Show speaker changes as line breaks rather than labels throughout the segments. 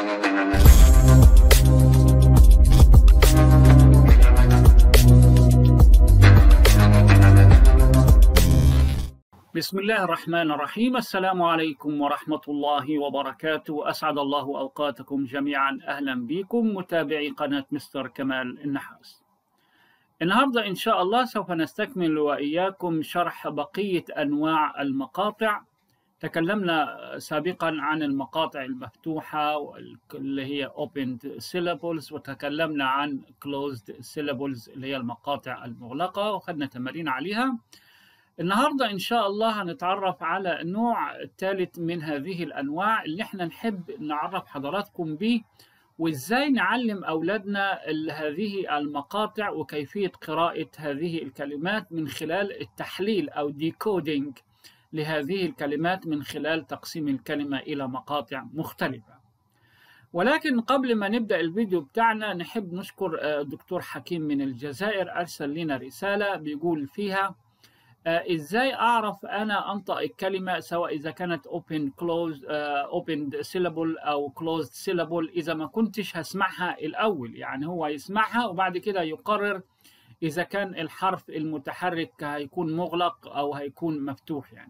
بسم الله الرحمن الرحيم السلام عليكم ورحمة الله وبركاته أسعد الله أوقاتكم جميعا أهلا بكم متابعي قناة مستر كمال النحاس النهاردة إن شاء الله سوف نستكمل وإياكم شرح بقية أنواع المقاطع تكلمنا سابقا عن المقاطع المفتوحة اللي هي opened syllables وتكلمنا عن closed syllables اللي هي المقاطع المغلقة وخدنا تمارين عليها النهاردة إن شاء الله هنتعرف على النوع الثالث من هذه الأنواع اللي احنا نحب نعرف حضراتكم به وإزاي نعلم أولادنا هذه المقاطع وكيفية قراءة هذه الكلمات من خلال التحليل أو decoding لهذه الكلمات من خلال تقسيم الكلمة إلى مقاطع مختلفة ولكن قبل ما نبدأ الفيديو بتاعنا نحب نشكر الدكتور حكيم من الجزائر أرسل لنا رسالة بيقول فيها ازاي اعرف انا انطق الكلمه سواء اذا كانت open closed uh, opened syllable او closed syllable اذا ما كنتش هسمعها الاول يعني هو يسمعها وبعد كده يقرر اذا كان الحرف المتحرك هيكون مغلق او هيكون مفتوح يعني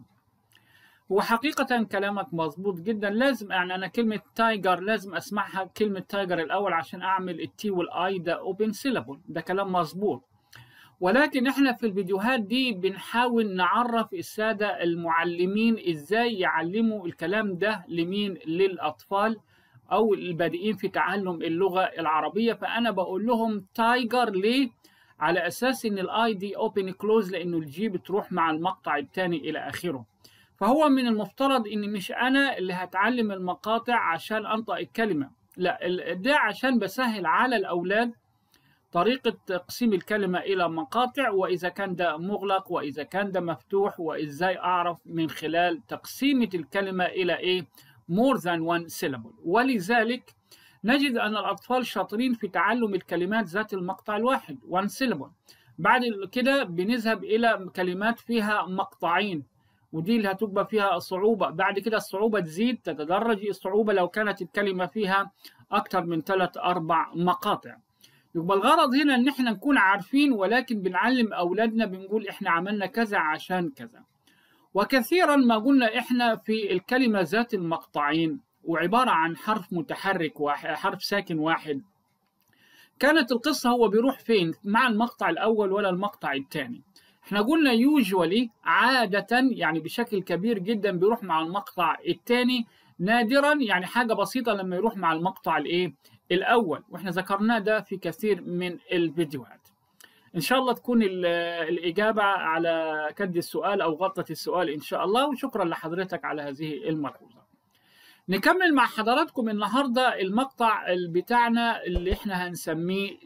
وحقيقة كلامك مظبوط جدا لازم يعني أنا كلمة تايجر لازم أسمعها كلمة تايجر الأول عشان أعمل التي والآي ده open syllable ده كلام مظبوط ولكن احنا في الفيديوهات دي بنحاول نعرف السادة المعلمين ازاي يعلموا الكلام ده لمين للأطفال أو البادئين في تعلم اللغة العربية فأنا بقول لهم تايجر ليه؟ على أساس إن الآي دي أوبن كلوز لأنه الجي بتروح مع المقطع الثاني إلى آخره فهو من المفترض إن مش أنا اللي هتعلم المقاطع عشان أنطق الكلمة لا ده عشان بسهل على الأولاد طريقة تقسيم الكلمة إلى مقاطع وإذا كان ده مغلق وإذا كان ده مفتوح وإزاي أعرف من خلال تقسيمة الكلمة إلى إيه more than one syllable ولذلك نجد أن الأطفال شاطرين في تعلم الكلمات ذات المقطع الواحد one syllable بعد كده بنذهب إلى كلمات فيها مقطعين ودي اللي هتبقى فيها صعوبة بعد كده الصعوبة تزيد تتدرج الصعوبة لو كانت الكلمة فيها أكثر من ثلاث أربع مقاطع يبقى الغرض هنا ان احنا نكون عارفين ولكن بنعلم اولادنا بنقول احنا عملنا كذا عشان كذا وكثيرا ما قلنا احنا في الكلمة ذات المقطعين وعبارة عن حرف متحرك واحد حرف ساكن واحد كانت القصة هو بيروح فين مع المقطع الأول ولا المقطع الثاني احنا قلنا يوجوالي عادة يعني بشكل كبير جدا بيروح مع المقطع الثاني نادرا يعني حاجة بسيطة لما يروح مع المقطع الايه الأول وإحنا ذكرناه ده في كثير من الفيديوهات إن شاء الله تكون الإجابة على كد السؤال أو غلطة السؤال إن شاء الله وشكرا لحضرتك على هذه الملحوظة نكمل مع حضراتكم النهاردة المقطع بتاعنا اللي إحنا هنسميه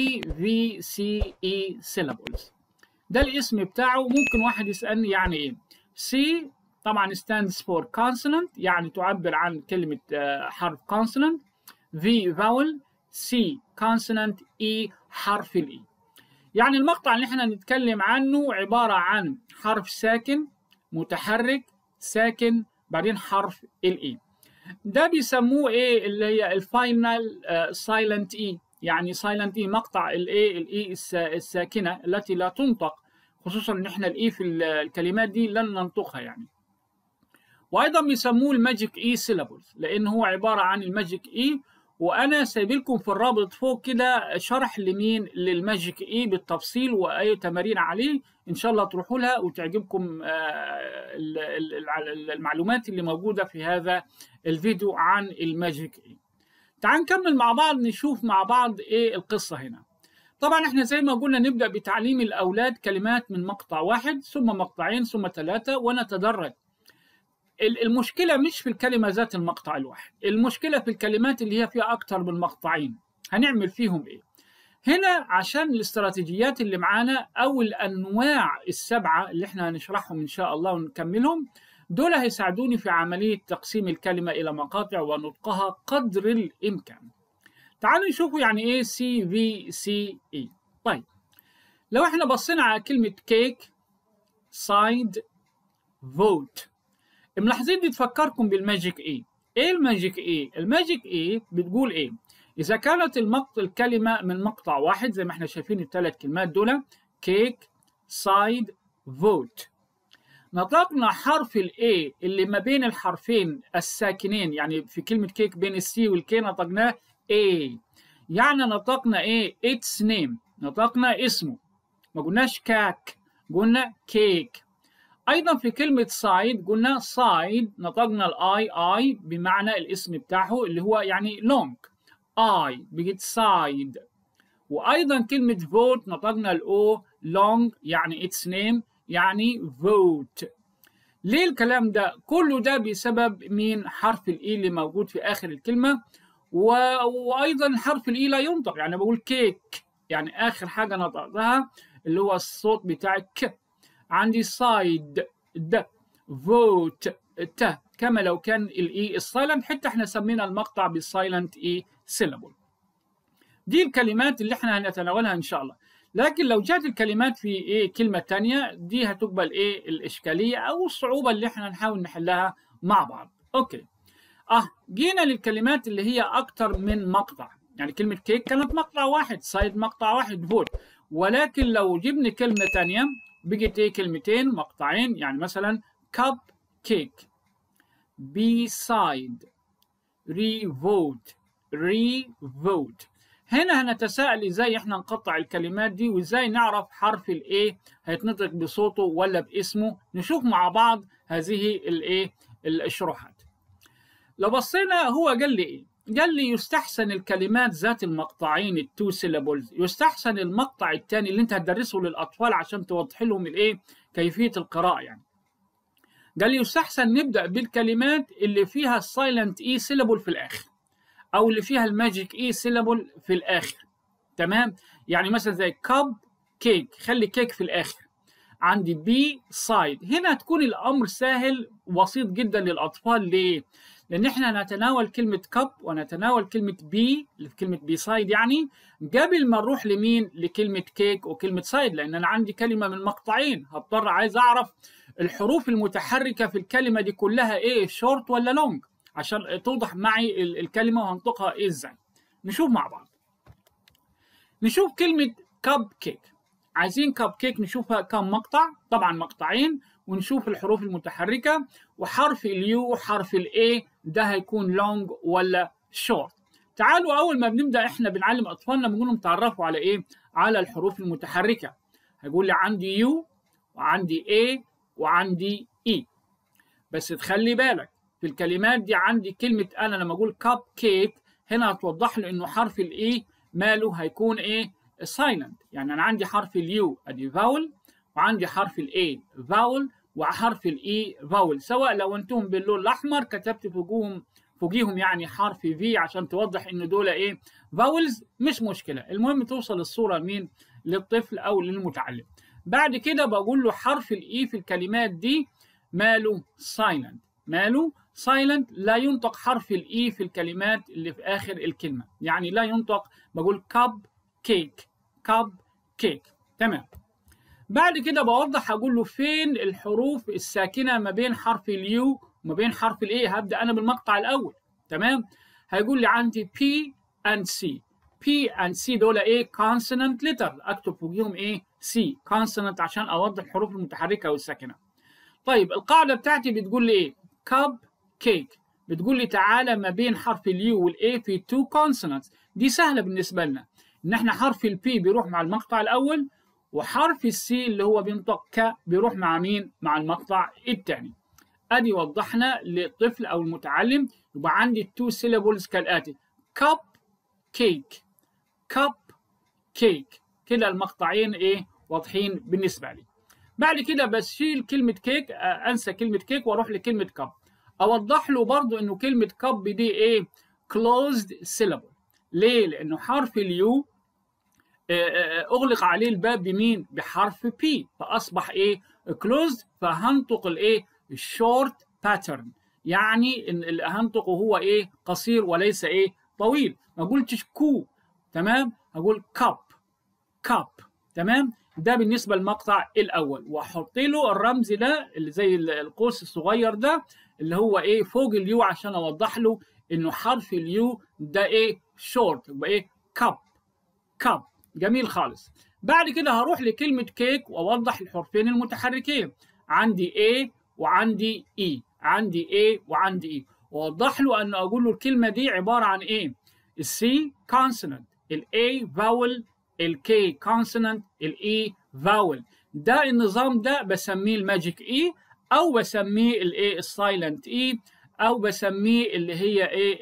CVCE syllables ده الاسم بتاعه ممكن واحد يسألني يعني إيه C طبعا stands for consonant يعني تعبر عن كلمة حرف consonant V vowel C consonant E حرف الإي يعني المقطع اللي احنا نتكلم عنه عبارة عن حرف ساكن متحرك ساكن بعدين حرف الإي ده بيسموه ايه اللي هي الفاينل سايلنت اي يعني سايلنت اي مقطع الايه الاي الساكنه التي لا تنطق خصوصا ان احنا الاي في الكلمات دي لن ننطقها يعني وايضا بيسموه الماجيك اي سيلابلز لان هو عباره عن الماجيك اي وانا سايب لكم في الرابط فوق كده شرح لمين للماجيك اي بالتفصيل واي تمارين عليه ان شاء الله تروحوا لها وتعجبكم المعلومات اللي موجوده في هذا الفيديو عن الماجيك اي تعال نكمل مع بعض نشوف مع بعض ايه القصه هنا طبعا احنا زي ما قلنا نبدا بتعليم الاولاد كلمات من مقطع واحد ثم مقطعين ثم ثلاثه ونتدرج المشكلة مش في الكلمة ذات المقطع الواحد المشكلة في الكلمات اللي هي فيها أكتر من مقطعين هنعمل فيهم إيه هنا عشان الاستراتيجيات اللي معانا أو الأنواع السبعة اللي احنا هنشرحهم إن شاء الله ونكملهم دول هيساعدوني في عملية تقسيم الكلمة إلى مقاطع ونطقها قدر الإمكان تعالوا نشوفوا يعني إيه سي في سي إي طيب لو احنا بصينا على كلمة كيك سايد فوت ملاحظين دي تفكركم بالماجيك ايه ايه الماجيك ايه الماجيك ايه بتقول ايه اذا كانت المقطع الكلمه من مقطع واحد زي ما احنا شايفين الثلاث كلمات دول كيك سايد فوت نطقنا حرف الاي اللي ما بين الحرفين الساكنين يعني في كلمه كيك بين السي والكي نطقناه اي يعني نطقنا ايه اتس نيم نطقنا اسمه ما قلناش كاك قلنا كيك ايضا في كلمه سايد قلنا سايد نطقنا الاي اي بمعنى الاسم بتاعه اللي هو يعني لونج اي بقت سايد وايضا كلمه فوت نطقنا الاو لونج يعني اتس نيم يعني فوت ليه الكلام ده كله ده بسبب مين حرف الاي اللي موجود في اخر الكلمه و... وايضا حرف الاي لا ينطق يعني بقول كيك يعني اخر حاجه نطقتها اللي هو الصوت بتاع ك عندي سايد د فوت ت كما لو كان الاي السايلنت حتى احنا سمينا المقطع بالسايلنت اي سيلابل دي الكلمات اللي احنا هنتناولها ان شاء الله لكن لو جات الكلمات في ايه كلمه تانية دي هتقبل ايه الاشكاليه او الصعوبه اللي احنا نحاول نحلها مع بعض اوكي اه جينا للكلمات اللي هي اكتر من مقطع يعني كلمه كيك كانت مقطع واحد سايد مقطع واحد فوت ولكن لو جبنا كلمه تانية بقت ايه كلمتين مقطعين يعني مثلا كاب كيك بي سايد ري فوت ري فوت هنا هنتساءل ازاي احنا نقطع الكلمات دي وازاي نعرف حرف الايه هيتنطق بصوته ولا باسمه نشوف مع بعض هذه الايه الشروحات لو بصينا هو قال لي ايه قال لي يستحسن الكلمات ذات المقطعين التو سيلابلز يستحسن المقطع الثاني اللي انت هتدرسه للاطفال عشان توضح لهم الايه كيفيه القراءه يعني قال لي يستحسن نبدا بالكلمات اللي فيها السايلنت اي سيلابل في الاخر او اللي فيها الماجيك اي سيلابل في الاخر تمام يعني مثلا زي كاب كيك خلي كيك في الاخر عندي بي سايد هنا تكون الامر سهل بسيط جدا للاطفال ليه لان احنا نتناول كلمه كاب ونتناول كلمه بي اللي في كلمه بي سايد يعني قبل ما نروح لمين لكلمه كيك وكلمه سايد لان انا عندي كلمه من مقطعين هضطر عايز اعرف الحروف المتحركه في الكلمه دي كلها ايه شورت ولا لونج عشان توضح معي الكلمه وهنطقها ايه ازاي نشوف مع بعض نشوف كلمه كاب كيك عايزين كاب كيك نشوفها كم مقطع طبعا مقطعين ونشوف الحروف المتحركه وحرف اليو وحرف الاي ده هيكون لونج ولا شورت تعالوا اول ما بنبدا احنا بنعلم اطفالنا بنقول لهم تعرفوا على ايه على الحروف المتحركه هيقول لي عندي يو وعندي اي وعندي اي بس تخلي بالك في الكلمات دي عندي كلمه انا لما اقول كاب كيك هنا هتوضح له انه حرف الاي ماله هيكون ايه سايلنت يعني انا عندي حرف اليو ادي فاول وعندي حرف الاي فاول وحرف الاي فاول سواء لو انتم باللون الاحمر كتبت فوقهم فوقيهم يعني حرف في عشان توضح ان دول ايه فاولز مش مشكله المهم توصل الصوره مين للطفل او للمتعلم بعد كده بقول له حرف الاي في الكلمات دي ماله سايلنت ماله سايلنت لا ينطق حرف الاي في الكلمات اللي في اخر الكلمه يعني لا ينطق بقول كاب كيك كاب كيك تمام بعد كده بوضح اقول له فين الحروف الساكنه ما بين حرف اليو وما بين حرف الاي هبدا انا بالمقطع الاول تمام هيقول لي عندي بي اند سي بي اند سي دول ايه كونسونانت ليتر اكتب فوقيهم ايه سي كونسونانت عشان اوضح الحروف المتحركه والساكنه طيب القاعده بتاعتي بتقول لي ايه كاب كيك بتقول لي تعالى ما بين حرف اليو والاي في تو كونسونانتس دي سهله بالنسبه لنا ان احنا حرف البي بيروح مع المقطع الاول وحرف السي اللي هو بينطق ك بيروح مع مين مع المقطع الثاني ادي وضحنا للطفل او المتعلم يبقى عندي التو سيلابلز كالاتي كاب كيك كاب كيك كده المقطعين ايه واضحين بالنسبه لي بعد كده بشيل كلمه كيك انسى كلمه كيك واروح لكلمه كاب اوضح له برضو انه كلمه كاب دي ايه closed syllable ليه لانه حرف اليو اغلق عليه الباب بمين بحرف بي فاصبح ايه closed فهنطق الايه الشورت باترن يعني ان اللي هنطقه هو ايه قصير وليس ايه طويل ما قلتش كو تمام هقول كاب كاب تمام ده بالنسبه للمقطع الاول واحط له الرمز ده اللي زي القوس الصغير ده اللي هو ايه فوق اليو عشان اوضح له انه حرف اليو ده ايه شورت يبقى ايه كاب كاب جميل خالص بعد كده هروح لكلمة كيك وأوضح الحرفين المتحركين عندي A وعندي E عندي A وعندي E وأوضح له أن أقول له الكلمة دي عبارة عن إيه السي consonant الاي vowel الكي consonant الاي vowel ده النظام ده بسميه الماجيك اي او بسميه الايه السايلنت اي او بسميه اللي هي ايه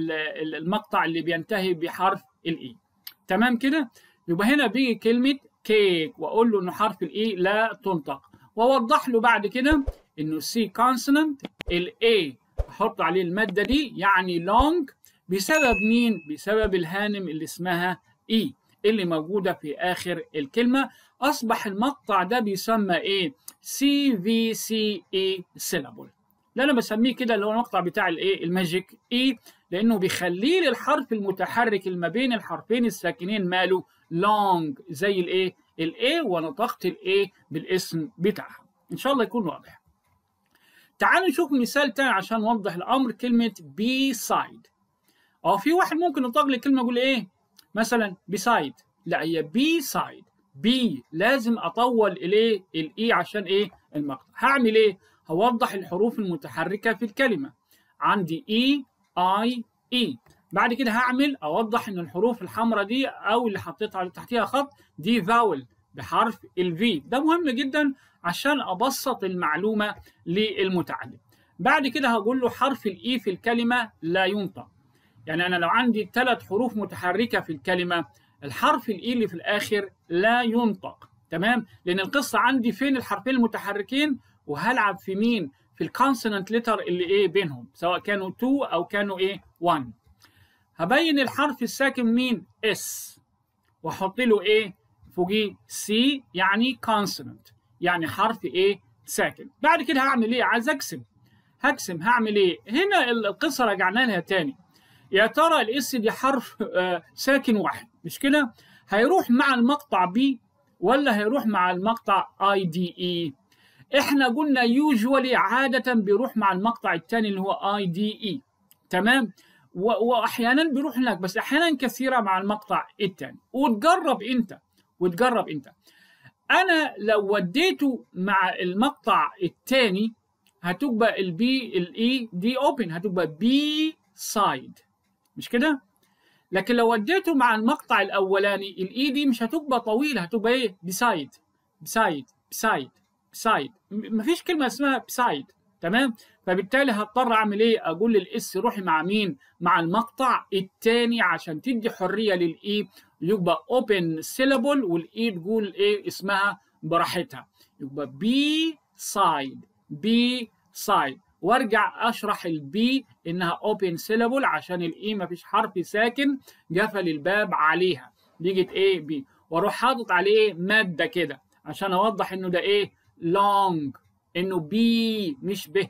المقطع اللي بينتهي بحرف الاي تمام كده يبقى هنا بيجي كلمه كيك واقول له انه حرف الاي لا تنطق واوضح له بعد كده انه السي كونسونانت الاي احط عليه الماده دي يعني لونج بسبب مين بسبب الهانم اللي اسمها اي اللي موجوده في اخر الكلمه اصبح المقطع ده بيسمى ايه سي في سي اي سيلابل اللي انا بسميه كده اللي هو المقطع بتاع الايه الماجيك اي لانه بيخليه للحرف المتحرك اللي ما بين الحرفين الساكنين ماله لونج زي الايه الاي ونطقت الاي بالاسم بتاعها ان شاء الله يكون واضح تعالوا نشوف مثال تاني عشان نوضح الامر كلمه بي سايد اه في واحد ممكن ينطق لي كلمه يقول ايه مثلا بسايد لا هي بي سايد بي لازم اطول الايه الاي عشان ايه المقطع هعمل ايه هوضح الحروف المتحركه في الكلمه عندي اي اي اي بعد كده هعمل اوضح ان الحروف الحمراء دي او اللي حطيت على تحتها خط دي فاول بحرف الفي ده مهم جدا عشان ابسط المعلومه للمتعلم بعد كده هقول له حرف الاي في الكلمه لا ينطق يعني انا لو عندي ثلاث حروف متحركه في الكلمه الحرف الاي اللي في الاخر لا ينطق تمام لان القصه عندي فين الحرفين المتحركين وهلعب في مين في الكونسونانت لتر اللي ايه بينهم سواء كانوا 2 او كانوا ايه 1 هبين الحرف الساكن مين اس واحط له ايه فوقيه سي يعني كونسونانت يعني حرف ايه ساكن بعد كده هعمل ايه عايز اقسم هقسم هعمل ايه هنا القصه رجعنا لها تاني يا ترى الاس دي حرف آه ساكن واحد مش كده هيروح مع المقطع بي ولا هيروح مع المقطع اي دي اي احنا قلنا يوجوالي عاده بيروح مع المقطع الثاني اللي هو اي دي اي تمام واحيانا بيروح هناك بس احيانا كثيره مع المقطع الثاني وتجرب انت وتجرب انت انا لو وديته مع المقطع الثاني هتبقى البي الاي دي اوبن هتبقى بي سايد مش كده لكن لو وديته مع المقطع الاولاني الاي دي مش هتبقى طويله هتبقى ايه بسايد بسايد بسايد بسايد مفيش كلمه اسمها بسايد تمام فبالتالي هضطر اعمل ايه اقول للاس روحي مع مين مع المقطع الثاني عشان تدي حريه للاي يبقى اوبن سيلابل والاي تقول ايه اسمها براحتها يبقى بي سايد بي سايد وارجع اشرح البي انها اوبن سيلابل عشان الاي ما فيش حرف ساكن قفل الباب عليها بيجت ايه بي واروح حاطط عليه ماده كده عشان اوضح انه ده ايه لونج انه بي مش ب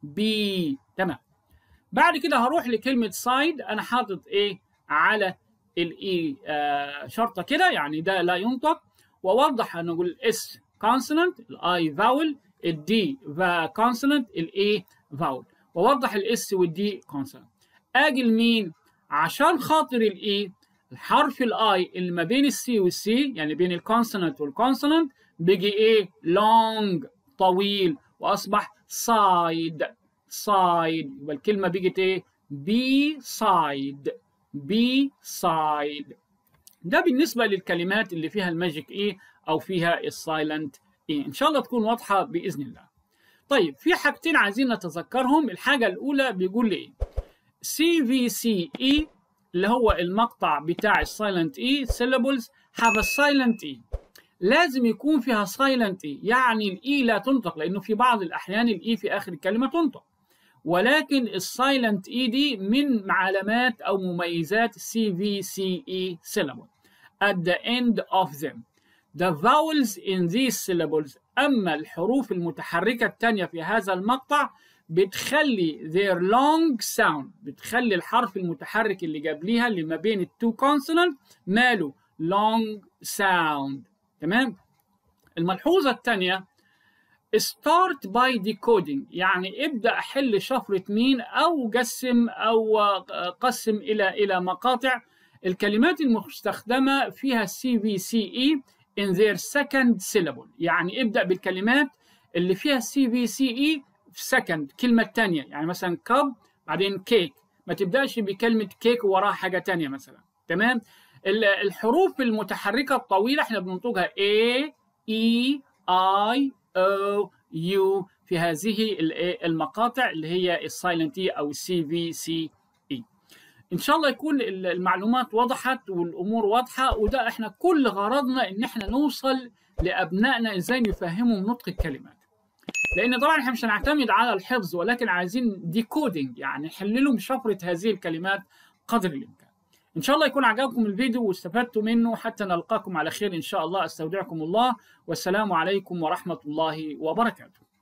بي تمام بعد كده هروح لكلمه سايد انا حاطط ايه على الاي آه شرطه كده يعني ده لا ينطق واوضح ان اقول الاس كونسونانت الاي فاول الدي كونسونانت الاي فاول واوضح الاس والدي كونسونانت اجي لمين عشان خاطر الاي الحرف الاي اللي ما بين السي والسي يعني بين الكونسونانت والكونسونانت بيجي ايه لونج طويل واصبح سايد سايد يبقى الكلمه بيجت ايه بي سايد بي سايد ده بالنسبه للكلمات اللي فيها الماجيك ايه او فيها السايلنت ايه ان شاء الله تكون واضحه باذن الله طيب في حاجتين عايزين نتذكرهم الحاجه الاولى بيقول لي ايه سي في سي اي اللي هو المقطع بتاع السايلنت اي syllables have a silent e لازم يكون فيها سايلنت اي يعني الاي لا تنطق لانه في بعض الاحيان الاي في اخر الكلمه تنطق ولكن السايلنت اي دي من علامات او مميزات سي في سي اي syllable at the end of them the vowels in these syllables اما الحروف المتحركه الثانيه في هذا المقطع بتخلي their long sound بتخلي الحرف المتحرك اللي قبليها اللي ما بين التو consonant ماله long sound تمام الملحوظه الثانيه start by decoding يعني ابدأ حل شفرة مين أو قسم أو قسم إلى إلى مقاطع الكلمات المستخدمة فيها CVCE in their second syllable يعني ابدأ بالكلمات اللي فيها CVCE في second كلمة تانية يعني مثلا كب بعدين كيك ما تبدأش بكلمة كيك وراها حاجة تانية مثلا تمام الحروف المتحركة الطويلة احنا بننطقها A E I O U في هذه المقاطع اللي هي السايلنت اي او السي في سي اي ان شاء الله يكون المعلومات وضحت والامور واضحه وده احنا كل غرضنا ان احنا نوصل لابنائنا ازاي نفهمهم نطق الكلمات لان طبعا احنا مش هنعتمد على الحفظ ولكن عايزين ديكودينج يعني نحل لهم شفره هذه الكلمات قدر الامكان ان شاء الله يكون عجبكم الفيديو واستفدتوا منه حتى نلقاكم على خير ان شاء الله استودعكم الله والسلام عليكم ورحمه الله وبركاته